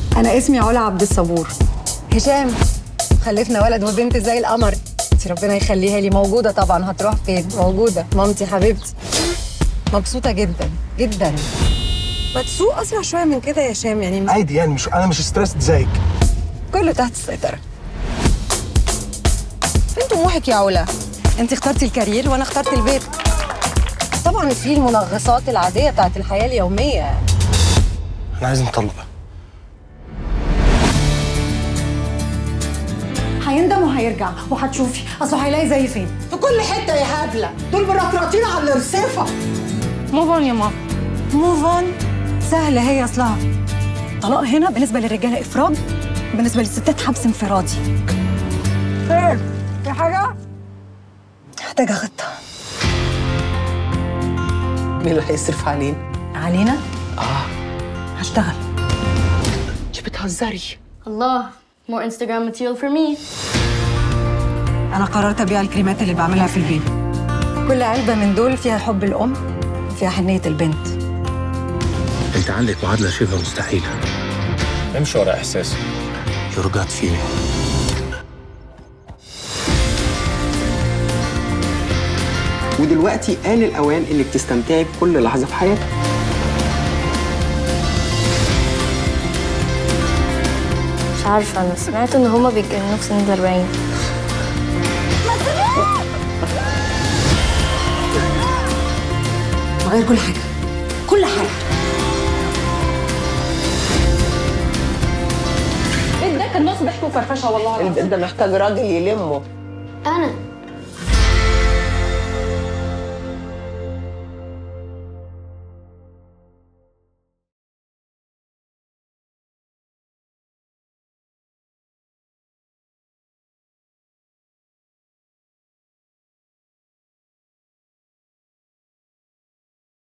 انا اسمي علا عبد الصبور هشام خلفنا ولد وبنت زي القمر انت ربنا يخليها لي موجوده طبعا هتروح فين موجوده مامتي حبيبتي مبسوطه جدا جدا ما تسوق اسرع شويه من كده يا هشام يعني عادي يعني مش انا مش ستريس زيك كله تحت السيطره فين طموحك يا علا انت اخترتي الكارير وانا اخترت البيت طبعا في المنغصات العاديه بتاعت الحياه اليوميه انا عايز نطلق هيندم وهيرجع وهتشوفي اصله هيلاقي زي فين في كل حته يا هبله دول مرطرطين على الرصيفه موف اون يا ماما موف اون سهله هي اصلها طلاق هنا بالنسبه للرجاله افراج بالنسبه للستات حبس انفرادي خير في حاجه محتاجه خطه مين اللي هيصرف علينا علينا اه هشتغل انت بتهزري Allah, more Instagram material for me. انا قررت ابيع الكريمات اللي بعملها في البيت كل علبه من دول فيها حب الام وفيها حنيه البنت انت عندك معادله شبه مستحيله امشي ورا احساسك يور جاد فيلينج ودلوقتي آن الأوان إنك تستمتعي بكل لحظة في حياتك مش عارفة أنا سمعت إن هما بيتجننوا في سن الأربعين غير كل حاجه كل حاجه البيت ده محتاج راجل يلمه أنا